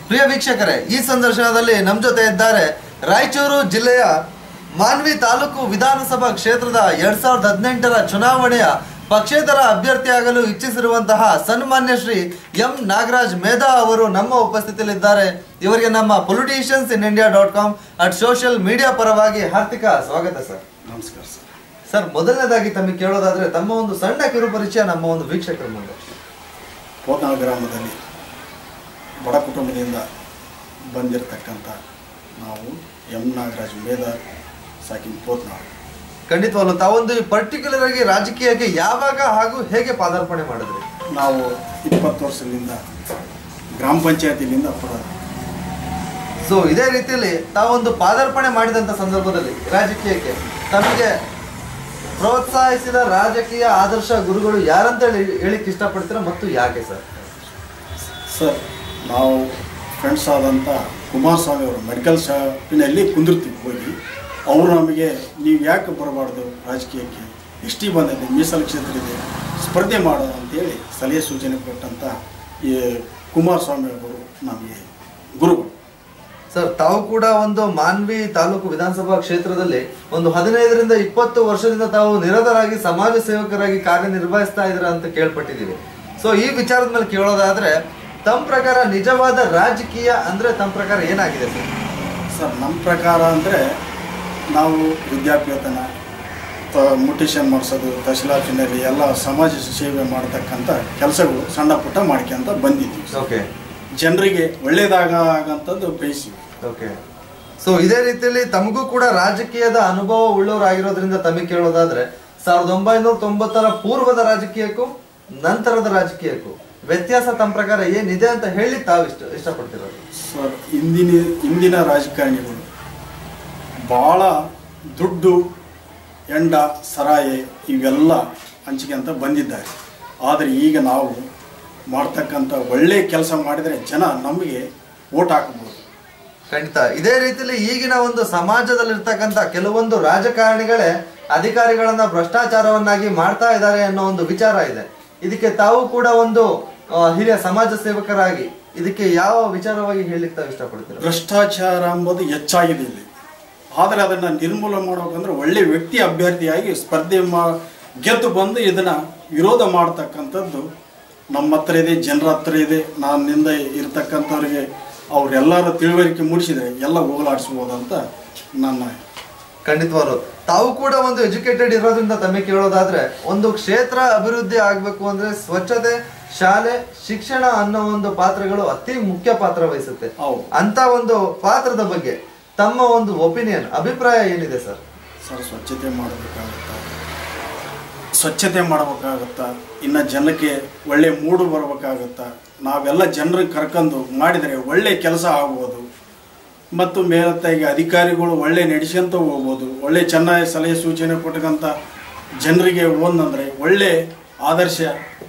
ಪ್ರಿಯ ವೀಕ್ಷಕರೇ ಈ ಸಂದರ್ಶನದಲ್ಲಿ ನಮ್ಮ ಜೊತೆ ಇದ್ದಾರೆ ರಾಯಚೂರು ಜಿಲ್ಲೆಯ ಮಾನ್ವಿ ತಾಲೂಕು ವಿಧಾನಸಭಾ ಕ್ಷೇತ್ರದ ಎರಡ್ ಸಾವಿರದ ಹದಿನೆಂಟರ ಚುನಾವಣೆಯ ಪಕ್ಷೇತರ ಅಭ್ಯರ್ಥಿಯಾಗಲು ಇಚ್ಛಿಸಿರುವಂತಹ ಸನ್ಮಾನ್ಯ ಶ್ರೀ ಎಂ ನಾಗರಾಜ್ ಮೇಧಾ ಅವರು ನಮ್ಮ ಉಪಸ್ಥಿತಿಯಲ್ಲಿದ್ದಾರೆ ಇವರಿಗೆ ನಮ್ಮ politicians in India dot com at social media ಪರವಾಗಿ ಹಾರ್ದಿಕ ಸ್ವಾಗತ ಸರ್ ನಮಸ್ಕಾರ ಸರ್ ಸರ್ ಮೊದಲನೇದಾಗಿ ತಮಗೆ ಕೇಳೋದಾದ್ರೆ ತಮ್ಮ ಒಂದು ಸಣ್ಣ ಕಿರು ಪರಿಚಯ ನಮ್ಮ ಒಂದು ವೀಕ್ಷಕರ ಮುಂದೆ ಪೋತ್ನಾಳ ಗ್ರಾಮದಲ್ಲಿ ಬಡ ಕುಟುಂಬದಿಂದ ಬಂದಿರತಕ್ಕಂಥ ನಾವು ಎಂ ನಾಗರಾಜ್ ಮೇಧ ಸಾಕಿನ ಪೋತ್ನಾಳ್ ಖಂಡಿತವಲ್ಲ ತಾವೊಂದು ಪರ್ಟಿಕ್ಯುಲರ್ ಆಗಿ ರಾಜಕೀಯಕ್ಕೆ ಯಾವಾಗ ಹಾಗೂ ಹೇಗೆ ಪಾದಾರ್ಪಣೆ ಮಾಡಿದ್ರಿ ನಾವು ಇಪ್ಪತ್ತು ವರ್ಷದಿಂದ ಗ್ರಾಮ ಪಂಚಾಯತಿಲಿಂದ ಪರ ಸೊ ಇದೇ ರೀತಿಯಲ್ಲಿ ತಾವೊಂದು ಪಾದಾರ್ಪಣೆ ಮಾಡಿದಂತ ಸಂದರ್ಭದಲ್ಲಿ ರಾಜಕೀಯಕ್ಕೆ ತಮಗೆ ಪ್ರೋತ್ಸಾಹಿಸಿದ ರಾಜಕೀಯ ಆದರ್ಶ ಗುರುಗಳು ಯಾರಂತ ಹೇಳಿ ಹೇಳಿಕ್ ಇಷ್ಟಪಡ್ತೀರಾ ಮತ್ತು ಯಾಕೆ ಸರ್ ಸರ್ ನಾವು ಫ್ರೆಂಡ್ಸ್ ಆದಂಥ ಕುಮಾರಸ್ವಾಮಿ ಅವರು ಮೆಡಿಕಲ್ ಶಾಪಿನಲ್ಲಿ ಕುಂದಿರ್ತೀವಿ ಹೋಗಿ ಅವರು ನಮಗೆ ನೀವು ಯಾಕೆ ಬರಬಾರ್ದು ರಾಜಕೀಯಕ್ಕೆ ಎಸ್ ಟಿ ಬಂದಿದೆ ಮೀಸಲು ಕ್ಷೇತ್ರ ಇದೆ ಸ್ಪರ್ಧೆ ಮಾಡು ಅಂತೇಳಿ ಸಲಹೆ ಸೂಚನೆ ಕೊಟ್ಟಂಥ ಈ ಕುಮಾರಸ್ವಾಮಿ ಅವರು ನಮಗೆ ಗುರುಗಳು ಸರ್ ತಾವು ಕೂಡ ಒಂದು ಮಾನ್ವಿ ತಾಲೂಕು ವಿಧಾನಸಭಾ ಕ್ಷೇತ್ರದಲ್ಲಿ ಒಂದು ಹದಿನೈದರಿಂದ ಇಪ್ಪತ್ತು ವರ್ಷದಿಂದ ತಾವು ನಿರತರಾಗಿ ಸಮಾಜ ಸೇವಕರಾಗಿ ಕಾರ್ಯನಿರ್ವಹಿಸ್ತಾ ಇದ್ರ ಅಂತ ಕೇಳ್ಪಟ್ಟಿದ್ದೀವಿ ಸೊ ಈ ವಿಚಾರದ ಮೇಲೆ ಕೇಳೋದಾದ್ರೆ ತಮ್ಮ ಪ್ರಕಾರ ನಿಜವಾದ ರಾಜಕೀಯ ಅಂದ್ರೆ ತಮ್ಮ ಪ್ರಕಾರ ಏನಾಗಿದೆ ಸರ್ ಸರ್ ನಮ್ಮ ಪ್ರಕಾರ ಅಂದರೆ ನಾವು ವಿದ್ಯಾಭ್ಯಾಸನ ತ ಮುಟಿಷನ್ ಮಾಡಿಸೋದು ತಹಶೀಲಾಫಿನಲ್ಲಿ ಎಲ್ಲ ಸಮಾಜ ಸೇವೆ ಮಾಡತಕ್ಕಂಥ ಕೆಲಸಗಳು ಸಣ್ಣ ಪುಟ್ಟ ಮಾಡ್ಕೊಂತ ಬಂದಿದ್ದೀವಿ ಓಕೆ ಜನರಿಗೆ ಒಳ್ಳೇದಾಗ ಆಗಂಥದ್ದು ಬಯಸಿ ಓಕೆ ಸೊ ಇದೇ ರೀತಿಯಲ್ಲಿ ತಮಗೂ ಕೂಡ ರಾಜಕೀಯದ ಅನುಭವ ಉಳ್ಳವರಾಗಿರೋದ್ರಿಂದ ತಮಗೆ ಕೇಳೋದಾದ್ರೆ ಸಾವಿರದ ಒಂಬೈನೂರ ತೊಂಬತ್ತರ ಪೂರ್ವದ ರಾಜಕೀಯಕ್ಕೂ ನಂತರದ ರಾಜಕೀಯಕ್ಕೂ ವ್ಯತ್ಯಾಸ ತಮ್ಮ ಪ್ರಕಾರ ಏನಿದೆ ಅಂತ ಹೇಳಿ ತಾವು ಇಷ್ಟ ಇಷ್ಟಪಡ್ತಿರೋದು ಸರ್ ಇಂದಿನ ಇಂದಿನ ರಾಜಕಾರಣಿಗಳು ಭಾಳ ದುಡ್ಡು ಎಂಡ ಸರಾಯಿ ಇವೆಲ್ಲ ಹಂಚಿಕೆಂತ ಬಂದಿದ್ದಾರೆ ಆದರೆ ಈಗ ನಾವು ಮಾಡ್ತಕ್ಕಂಥ ಒಳ್ಳೆಯ ಕೆಲಸ ಮಾಡಿದರೆ ಜನ ನಮಗೆ ಓಟ್ ಹಾಕಬಹುದು ಖಂಡಿತ ಇದೇ ರೀತಿಯಲ್ಲಿ ಈಗಿನ ಒಂದು ಸಮಾಜದಲ್ಲಿರ್ತಕ್ಕಂಥ ಕೆಲವೊಂದು ರಾಜಕಾರಣಿಗಳೇ ಅಧಿಕಾರಿಗಳನ್ನ ಭ್ರಷ್ಟಾಚಾರವನ್ನಾಗಿ ಮಾಡ್ತಾ ಇದ್ದಾರೆ ಅನ್ನೋ ಒಂದು ವಿಚಾರ ಇದೆ ಇದಕ್ಕೆ ತಾವು ಕೂಡ ಒಂದು ಆ, ಹಿರಿಯ ಸಮಾಜ ಸೇವಕರಾಗಿ ಇದಕ್ಕೆ ಯಾವ ವಿಚಾರವಾಗಿ ಹೇಳಲಿಕ್ಕೆ ತಾವು ಇಷ್ಟಪಡ್ತೀರಾ ಭ್ರಷ್ಟಾಚಾರ ಎಂಬುದು ಹೆಚ್ಚಾಗಿದೆ ಇಲ್ಲಿ ಆದರೆ ಅದನ್ನು ನಿರ್ಮೂಲ ಮಾಡ್ಬೇಕಂದ್ರೆ ಒಳ್ಳೆ ವ್ಯಕ್ತಿ ಅಭ್ಯರ್ಥಿಯಾಗಿ ಸ್ಪರ್ಧೆ ಮಾ ಗೆದ್ದು ಬಂದು ಇದನ್ನು ವಿರೋಧ ಮಾಡ್ತಕ್ಕಂಥದ್ದು ನಮ್ಮ ಹತ್ರ ಇದೆ ಜನರ ಹತ್ರ ಇದೆ ನನ್ನಿಂದ ಇರ್ತಕ್ಕಂಥವ್ರಿಗೆ ಅವರೆಲ್ಲರ ತಿಳುವಳಿಕೆ ಮೂಡಿಸಿದರೆ ಎಲ್ಲ ಹೋಗಲಾಡಿಸ್ಬೋದು ಅಂತ ನನ್ನ ಖಂಡಿತವಾಗ್ಲು ತಾವು ಕೂಡ ಒಂದು ಎಜುಕೇಟೆಡ್ ಇರೋದ್ರಿಂದ ತಮಗೆ ಕೇಳೋದಾದ್ರೆ ಒಂದು ಕ್ಷೇತ್ರ ಅಭಿವೃದ್ಧಿ ಆಗ್ಬೇಕು ಅಂದ್ರೆ ಸ್ವಚ್ಛತೆ ಶಾಲೆ ಶಿಕ್ಷಣ ಅನ್ನೋ ಒಂದು ಪಾತ್ರಗಳು ಅತಿ ಮುಖ್ಯ ಪಾತ್ರ ವಹಿಸುತ್ತೆ ಹೌದು ಅಂತ ಒಂದು ಪಾತ್ರದ ಬಗ್ಗೆ ತಮ್ಮ ಒಂದು ಒಪಿನಿಯನ್ ಅಭಿಪ್ರಾಯ ಏನಿದೆ ಸರ್ ಸರ್ ಸ್ವಚ್ಛತೆ ಮಾಡಬೇಕಾಗುತ್ತಾ ಸ್ವಚ್ಛತೆ ಮಾಡಬೇಕಾಗುತ್ತಾ ಇನ್ನು ಜನಕ್ಕೆ ಒಳ್ಳೆ ಮೂಡು ಬರಬೇಕಾಗುತ್ತಾ ನಾವೆಲ್ಲ ಜನರಿಗೆ ಕರ್ಕೊಂಡು ಮಾಡಿದರೆ ಒಳ್ಳೆ ಕೆಲಸ ಆಗ್ಬೋದು ಮತ್ತು ಮೇಲತ್ತಾಗಿ ಅಧಿಕಾರಿಗಳು ಒಳ್ಳೆ ನಡೆಸ್ಕೊಂತ ಹೋಗ್ಬೋದು ಒಳ್ಳೆ ಚೆನ್ನಾಗಿ ಸಲಹೆ ಸೂಚನೆ ಕೊಟ್ಟಂಥ ಜನರಿಗೆ ಒಂದಂದರೆ ಒಳ್ಳೆ ಆದರ್ಶ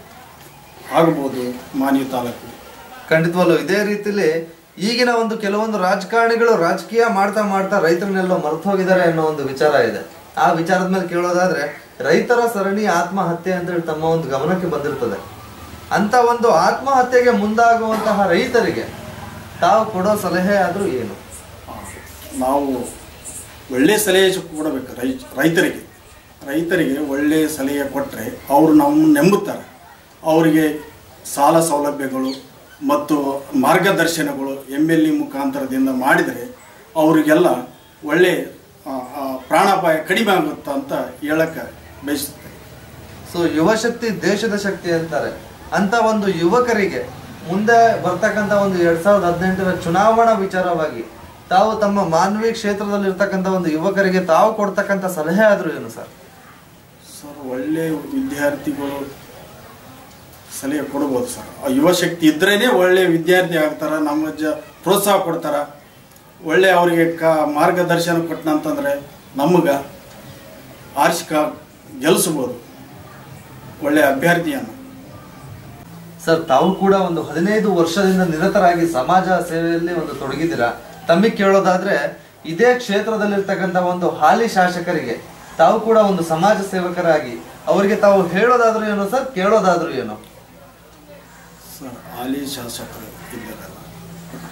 ಆಗ್ಬೋದು ಮಾನ್ಯ ತಾಲೂಕು ಖಂಡಿತವಾಗ್ಲು ಇದೇ ರೀತಿಲಿ ಈಗಿನ ಒಂದು ಕೆಲವೊಂದು ರಾಜಕಾರಣಿಗಳು ರಾಜಕೀಯ ಮಾಡ್ತಾ ಮಾಡ್ತಾ ರೈತರನ್ನೆಲ್ಲೋ ಮರೆತು ಹೋಗಿದ್ದಾರೆ ಅನ್ನೋ ಒಂದು ವಿಚಾರ ಇದೆ ಆ ವಿಚಾರದ ಮೇಲೆ ಕೇಳೋದಾದ್ರೆ ರೈತರ ಸರಣಿ ಆತ್ಮಹತ್ಯೆ ಅಂತ ಹೇಳಿ ತಮ್ಮ ಒಂದು ಗಮನಕ್ಕೆ ಬಂದಿರ್ತದೆ ಅಂತ ಒಂದು ಆತ್ಮಹತ್ಯೆಗೆ ಮುಂದಾಗುವಂತಹ ರೈತರಿಗೆ ತಾವು ಕೊಡೋ ಸಲಹೆ ಆದ್ರೂ ಏನು ನಾವು ಒಳ್ಳೆ ಸಲಹೆ ಕೊಡಬೇಕು ರೈ ರೈತರಿಗೆ ರೈತರಿಗೆ ಒಳ್ಳೆಯ ಸಲಹೆ ಕೊಟ್ಟರೆ ಅವರು ನಮ್ಮನ್ನು ನಂಬುತ್ತಾರೆ ಅವರಿಗೆ ಸಾಲ ಸೌಲಭ್ಯಗಳು ಮತ್ತು ಮಾರ್ಗದರ್ಶನಗಳು ಎಮ್ ಎಲ್ ಎ ಮುಖಾಂತರದಿಂದ ಮಾಡಿದರೆ ಅವರಿಗೆಲ್ಲ ಒಳ್ಳೆ ಆ, ಆ, ಪ್ರಾಣಾಪಾಯ ಕಡಿಮೆ ಆಗುತ್ತೆ ಅಂತ ಹೇಳಕ್ಕೆ ಬಯಸುತ್ತೆ ಸೊ ಯುವ ಶಕ್ತಿ ದೇಶದ ಶಕ್ತಿ ಅಂತಾರೆ ಅಂತ ಒಂದು ಯುವಕರಿಗೆ ಮುಂದೆ ಬರ್ತಕ್ಕಂಥ ಒಂದು ಎರಡ್ ಸಾವಿರದ ಹದಿನೆಂಟರ ಚುನಾವಣಾ ವಿಚಾರವಾಗಿ ತಾವು ತಮ್ಮ ಮಾನವೀಯ ಕ್ಷೇತ್ರದಲ್ಲಿ ಇರ್ತಕ್ಕಂಥ ಒಂದು ಯುವಕರಿಗೆ ತಾವು ಕೊಡ್ತಕ್ಕಂಥ ಸಲಹೆ ಆದ್ರೂ ಏನು ಸರ್ ಸರ್ ಒಳ್ಳೆ ವಿದ್ಯಾರ್ಥಿಗಳು ಸಲಹೆ ಕೊಡ್ಬೋದು ಸರ್ ಆ ಯುವ ಶಕ್ತಿ ಇದ್ರೇ ಒಳ್ಳೆ ವಿದ್ಯಾರ್ಥಿ ಆಗ್ತಾರೆ ನಮ್ಮ ಜ ಪ್ರೋತ್ಸಾಹ ಕೊಡ್ತಾರೆ ಒಳ್ಳೆ ಅವರಿಗೆ ಕ ಮಾರ್ಗದರ್ಶನ ಕೊಟ್ಟನಂತಂದರೆ ನಮಗೆ ಆರಿಸಿಕ ಗೆಲ್ಲಿಸ್ಬೋದು ಒಳ್ಳೆ ಅಭ್ಯರ್ಥಿಯನ್ನು ಸರ್ ತಾವು ಕೂಡ ಒಂದು ಹದಿನೈದು ವರ್ಷದಿಂದ ನಿರತರಾಗಿ ಸಮಾಜ ಸೇವೆಯಲ್ಲಿ ಒಂದು ತೊಡಗಿದ್ದೀರಾ ತಮಗೆ ಕೇಳೋದಾದ್ರೆ ಇದೇ ಕ್ಷೇತ್ರದಲ್ಲಿರ್ತಕ್ಕಂಥ ಒಂದು ಹಾಲಿ ಶಾಸಕರಿಗೆ ತಾವು ಕೂಡ ಒಂದು ಸಮಾಜ ಸೇವಕರಾಗಿ ಅವರಿಗೆ ತಾವು ಹೇಳೋದಾದ್ರೂ ಏನು ಸರ್ ಕೇಳೋದಾದ್ರೂ ಏನು ಸರ್ ಹಾಲಿ ಶಾಸಕರು ಇದ್ದಾರಲ್ಲ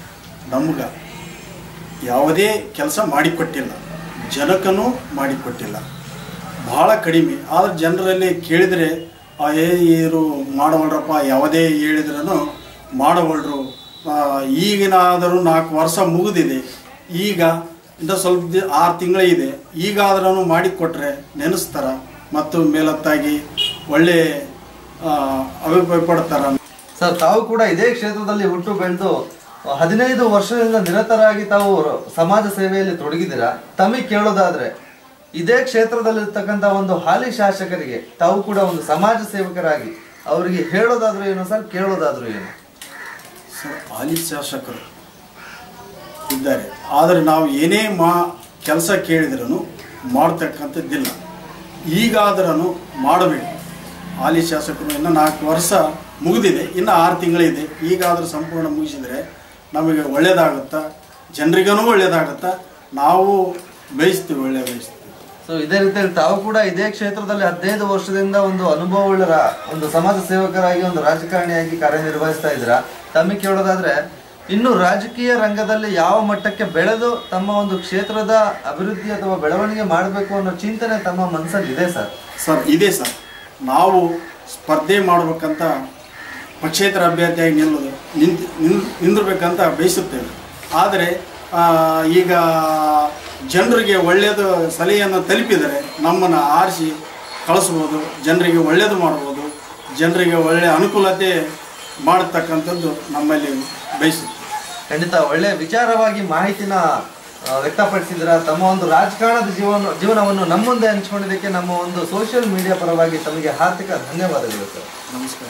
ನಮ್ಗೆ ಯಾವುದೇ ಕೆಲಸ ಮಾಡಿಕೊಟ್ಟಿಲ್ಲ ಜನಕನೂ ಮಾಡಿಕೊಟ್ಟಿಲ್ಲ ಭಾಳ ಕಡಿಮೆ ಆದ್ರೆ ಜನರಲ್ಲಿ ಕೇಳಿದರೆ ಆ ಏ ಇವರು ಮಾಡವಲ್ರಪ್ಪ ಯಾವುದೇ ಹೇಳಿದ್ರೂ ಮಾಡವಲ್ರು ಆ, ಈಗಿನಾದರೂ ನಾಲ್ಕು ವರ್ಷ ಮುಗಿದಿದೆ ಈಗ ಇಂದ ಸ್ವಲ್ಪ ದಿ ಆರು ತಿಂಗಳೇ ಇದೆ ಈಗಾದ್ರೂ ಮಾಡಿಕೊಟ್ರೆ ನೆನೆಸ್ತಾರ ಮತ್ತು ಮೇಲತ್ತಾಗಿ ಒಳ್ಳೆ ಆ, ಅಭಿಪ್ರಾಯ ಪಡ್ತಾರ ಸರ್ ತಾವು ಕೂಡ ಇದೇ ಕ್ಷೇತ್ರದಲ್ಲಿ ಹುಟ್ಟು ಬೆಳೆದು ಹದಿನೈದು ವರ್ಷದಿಂದ ನಿರತರಾಗಿ ತಾವು ರ- ಸಮಾಜ ಸೇವೆಯಲ್ಲಿ ತೊಡಗಿದ್ದೀರಾ ತಮಗೆ ಕೇಳೋದಾದ್ರೆ ಇದೇ ಕ್ಷೇತ್ರದಲ್ಲಿರ್ತಕ್ಕಂಥ ಒಂದು ಹಾಲಿ ಶಾಸಕರಿಗೆ ತಾವು ಕೂಡ ಒಂದು ಸಮಾಜ ಸೇವಕರಾಗಿ ಅವರಿಗೆ ಹೇಳೋದಾದ್ರೂ ಏನು ಸರ್ ಕೇಳೋದಾದ್ರೂ ಏನು ಸರ್ ಹಾಲಿ ಶಾಸಕರು ಇದ್ದಾರೆ ಆದರೆ ನಾವು ಏನೇ ಮಾ ಕೆಲಸ ಕೇಳಿದ್ರೂ ಮಾಡ್ತಕ್ಕಂಥದ್ದಿಲ್ಲ ಈಗಾದರೂ ಮಾಡಬೇಕು ಹಾಲಿ ಶಾಸಕರು ಇನ್ನು ನಾಲ್ಕು ವರ್ಷ ಮುಗಿದಿದೆ ಇನ್ನು ಆರು ತಿಂಗಳಿದೆ ಈಗಾದರೂ ಸಂಪೂರ್ಣ ಮುಗಿಸಿದರೆ ನಮಗೆ ಒಳ್ಳೆಯದಾಗುತ್ತಾ ಜನರಿಗೂ ಒಳ್ಳೆಯದಾಗುತ್ತಾ ನಾವು ಬಯಸ್ತೀವಿ ಒಳ್ಳೆ ಬಯಸ್ತೀವಿ ಸೊ ಇದೇ ರೀತಿಯಲ್ಲಿ ತಾವು ಕೂಡ ಇದೇ ಕ್ಷೇತ್ರದಲ್ಲಿ ಹದಿನೈದು ವರ್ಷದಿಂದ ಒಂದು ಅನುಭವವುಳ್ಳ ರಾ- ಒಂದು ಸಮಾಜ ಸೇವಕರಾಗಿ ಒಂದು ರಾಜಕಾರಣಿಯಾಗಿ ಕಾರ್ಯನಿರ್ವಹಿಸ್ತಾ ಇದ್ದೀರಾ ತಮಗೆ ಕೇಳೋದಾದ್ರೆ ಇನ್ನು ರಾಜಕೀಯ ರಂಗದಲ್ಲಿ ಯಾವ ಮಟ್ಟಕ್ಕೆ ಬೆಳೆದು ತಮ್ಮ ಒಂದು ಕ್ಷೇತ್ರದ ಅಭಿವೃದ್ಧಿ ಅಥವಾ ಬೆಳವಣಿಗೆ ಮಾಡಬೇಕು ಅನ್ನೋ ಚಿಂತನೆ ತಮ್ಮ ಮನಸ್ಸಲ್ಲಿ ಇದೆ ಸರ್ ಸರ್ ಇದೆ ಸರ್ ನಾವು ಸ್ಪರ್ಧೆ ಮಾಡಬೇಕಂತ ಪಕ್ಷೇತರ ಅಭ್ಯರ್ಥಿಯಾಗಿ ನಿಲ್ಲೋದು ನಿಂತು ನಿಲ್ ನಿಂದಿರ್ಬೇಕಂತ ಬಯಸುತ್ತೇವೆ ಆದರೆ ಆ, ಈಗ ಜನರಿಗೆ ಒಳ್ಳೆಯದು ಸಲಹೆಯನ್ನು ತಲುಪಿದರೆ ನಮ್ಮನ್ನು ಆರಿಸಿ ಕಳಿಸ್ಬೋದು ಜನರಿಗೆ ಒಳ್ಳೆಯದು ಮಾಡ್ಬೋದು ಜನರಿಗೆ ಒಳ್ಳೆಯ ಅನುಕೂಲತೆ ಮಾಡತಕ್ಕಂಥದ್ದು ನಮ್ಮಲ್ಲಿ ಬಯಸುತ್ತೆ ಖಂಡಿತ ಒಳ್ಳೆ ವಿಚಾರವಾಗಿ ಮಾಹಿತಿನ ಆ, ವ್ಯಕ್ತಪಡಿಸಿದ್ರ ತಮ್ಮ ಒಂದು ರಾಜಕಾರಣದ ಜೀವನ ಜೀವನವನ್ನು ನಮ್ಮ ಮುಂದೆ ಹಂಚ್ಕೊಂಡಿದ್ದಕ್ಕೆ ನಮ್ಮ ಒಂದು ಸೋಷಿಯಲ್ ಮೀಡಿಯಾ ಪರವಾಗಿ ತಮಗೆ ಹಾರ್ದಿಕ ಧನ್ಯವಾದಗಳು ಸರ್ ನಮಸ್ಕಾರ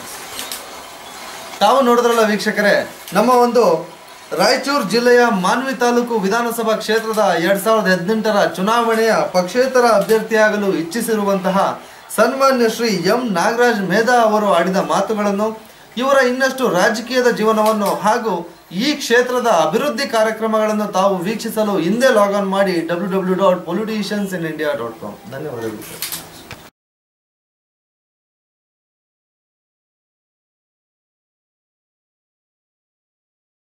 ತಾವು ನೋಡಿದ್ರಲ್ಲ ವೀಕ್ಷಕರೇ ನಮ್ಮ ಒಂದು ರಾಯಚೂರು ಜಿಲ್ಲೆಯ ಮಾನ್ವಿ ತಾಲೂಕು ವಿಧಾನಸಭಾ ಕ್ಷೇತ್ರದ ಎರಡ್ ಸಾವಿರದ ಹದಿನೆಂಟರ ಚುನಾವಣೆಯ ಪಕ್ಷೇತರ ಅಭ್ಯರ್ಥಿಯಾಗಲು ಇಚ್ಛಿಸಿರುವಂತಹ ಸನ್ಮಾನ್ಯ ಶ್ರೀ ಎಂ ನಾಗರಾಜ್ ಮೇಧಾ ಅವರು ಆಡಿದ ಮಾತುಗಳನ್ನು ಇವರ ಇನ್ನಷ್ಟು ರಾಜಕೀಯದ ಜೀವನವನ್ನು ಹಾಗೂ ಈ ಕ್ಷೇತ್ರದ ಅಭಿವೃದ್ಧಿ ಕಾರ್ಯಕ್ರಮಗಳನ್ನು ತಾವು ವೀಕ್ಷಿಸಲು ಹಿಂದೆ ಲಾಗ್ ಆನ್ ಮಾಡಿ W W dot politicians in India dot com ಧನ್ಯವಾದಗಳು ಸರ್